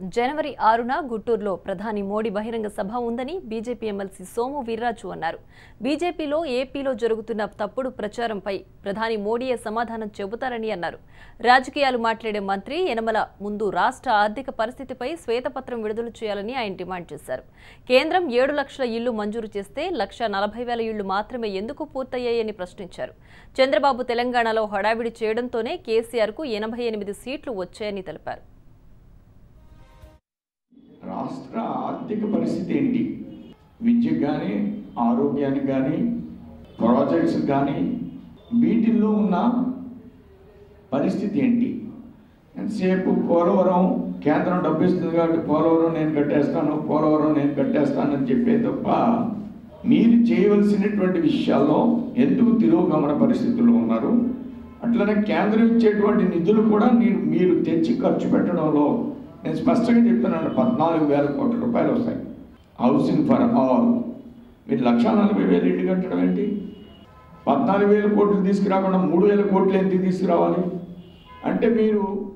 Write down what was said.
జనవరి ఆరున గుంటూరులో ప్రధాని మోడీ బహిరంగ సభ ఉందని బీజేపీ ఎమ్మెల్సీ సోము వీర్రాజు అన్నారు బీజేపీలో ఏపీలో జరుగుతున్న తప్పుడు ప్రచారంపై ప్రధాని మోడీయే సమాధానం చెబుతారని అన్నారు రాజకీయాలు మాట్లాడే మంత్రి యనమల ముందు రాష్ట్ర ఆర్థిక పరిస్థితిపై శ్వేతపత్రం విడుదల చేయాలని ఆయన డిమాండ్ చేశారు కేంద్రం ఏడు లక్షల ఇళ్లు మంజూరు చేస్తే లక్ష నలభై వేల ఇళ్లు మాత్రమే ఎందుకు పూర్తయ్యాయని ప్రశ్నించారు చంద్రబాబు తెలంగాణలో హడావిడి చేయడంతోనే కేసీఆర్కు ఎనభై ఎనిమిది సీట్లు వచ్చాయని తెలిపారు రాష్ట్ర ఆర్థిక పరిస్థితి ఏంటి విద్యకు కానీ ఆరోగ్యానికి కానీ ప్రాజెక్ట్స్ కానీ వీటిల్లో ఉన్న పరిస్థితి ఏంటి ఎంతసేపు పోలవరం కేంద్రం డబ్బు ఇస్తుంది కాబట్టి పోలవరం నేను కట్టేస్తాను పోలవరం నేను కట్టేస్తానని చెప్పే తప్ప మీరు చేయవలసినటువంటి విషయాల్లో ఎందుకు తిరోగమన పరిస్థితుల్లో ఉన్నారు అట్లనే కేంద్రం ఇచ్చేటువంటి నిధులు కూడా మీరు మీరు తెచ్చి ఖర్చు పెట్టడంలో నేను స్పష్టంగా చెప్తున్నాను పద్నాలుగు వేల కోట్ల రూపాయలు వస్తాయి హౌసింగ్ ఫర్ ఆల్ మీరు లక్ష నలభై వేలు ఇంటి కట్టడం ఏంటి పద్నాలుగు వేల కోట్లు తీసుకురాకుండా మూడు వేల కోట్లు ఎందుకు తీసుకురావాలి అంటే మీరు